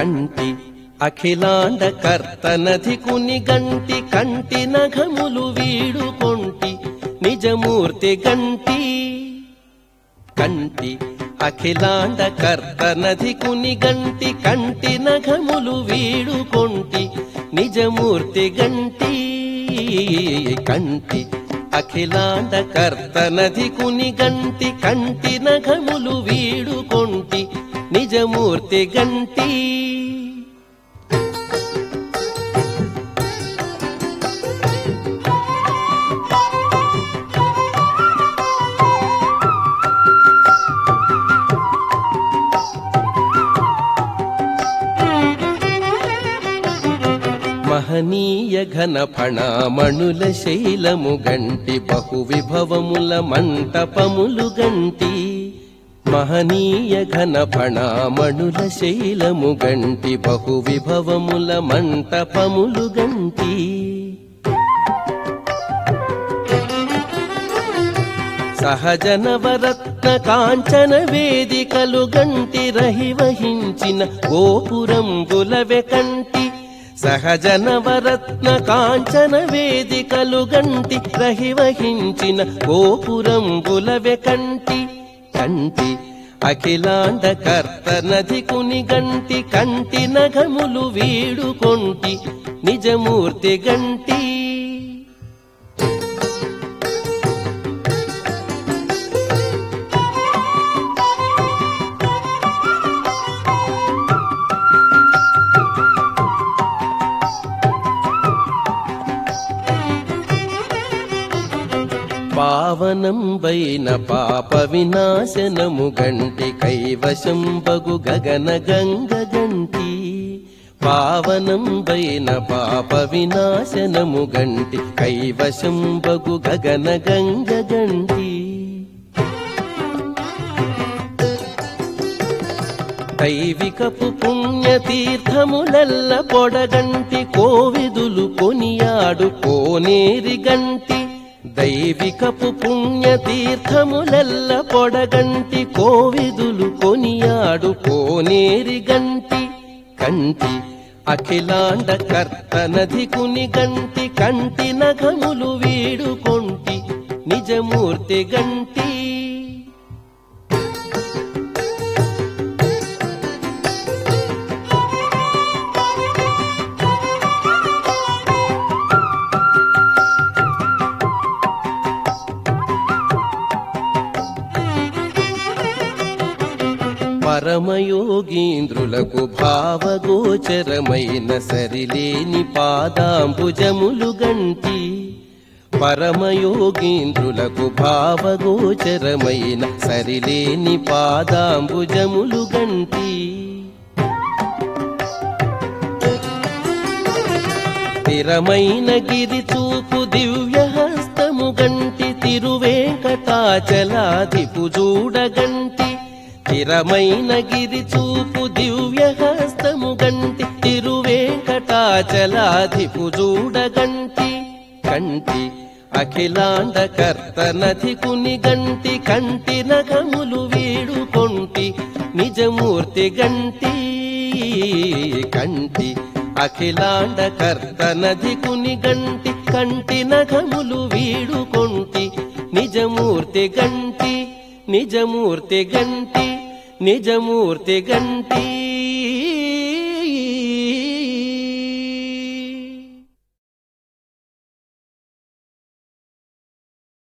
కంటి అఖిలాండ కర్తనధి కుని గంటి కంటి నఘములు వీడు కొంటి నిజమూర్తి గంటి కంటి అఖిలాండ కర్తనధి కుని గంటి కంటి నఘములు వీడు కొంటి నిజమూర్తి గంటి కంటి అఖిలాండ కర్తనధి కుని గంటి కంటి నఘములు వీడు కొంటి నిజమూర్తి గంటి మహనీయ ఘన ఫణామణుల శైలము గంటి బహు విభవముల మంటపములు గంటి మహనీయ ఘన ఫణామణుల శైలము గంటి బహు విభవముల మంటపములు గంటి సహజనవరత్న కాంచన వేదికలు గంటి రహివహించిన గోపురంబులవె కంటి సహజనవరత్న కాంచన వేదికలు గంటి రహివహించిన గోపురంబులవె కంటి కంటి అఖిలాండ కర్తనధి కుని గంటి కంటి నఘములు వీడు కొంటి నిజమూర్తి గంటి పావనం వైన పాప వినాశనము గంటి కైవశం బగు గగన గంగ గంటి పావనం వైన పాప వినాశనము గంటి కైవశం బగు గగన గంగ గంటి దైవికపు పుణ్యతీర్థములల్ల పొడగంటి కోవిదులు కొనియాడు కోనేరి గంటి దైవికపు పుణ్యతీర్థములల్ల పొడగంటి కోవిదులు కొనియాడు కోనేరి గంటి కంటి అఖిలాండ కర్తనధి కుని గంటి కంటి నఘములు వీడు కొంటి నిజమూర్తి గంటి పరమయోగీంద్రులకు భావగోచరమైన సరిలేని పాదాంబుజములు గంటి పరమయోగీంద్రులకు భావగోచరమైన సరిలేని పాదాంబుజములు గంటి స్థిరమైన గిరి చూపు దివ్య హస్తము గంటి తిరువేంకటాచలాదిపు చూడగంటి స్థిరమైన గిరి చూపు దివ్య హస్తము గంటి తిరువేంకటాచలాదిపు చూడగంటి కంటి అఖిలాండ కర్తనధి కుని గంటి కంటి నఖములు వీడు కొంటి నిజమూర్తి గంటి కంటి అఖిలాండ కర్తనధి కుని గంటి కంటి నఖములు వీడు కొంటి నిజమూర్తి గంటి నిజమూర్తి గంటి నిజమూర్తి గంటి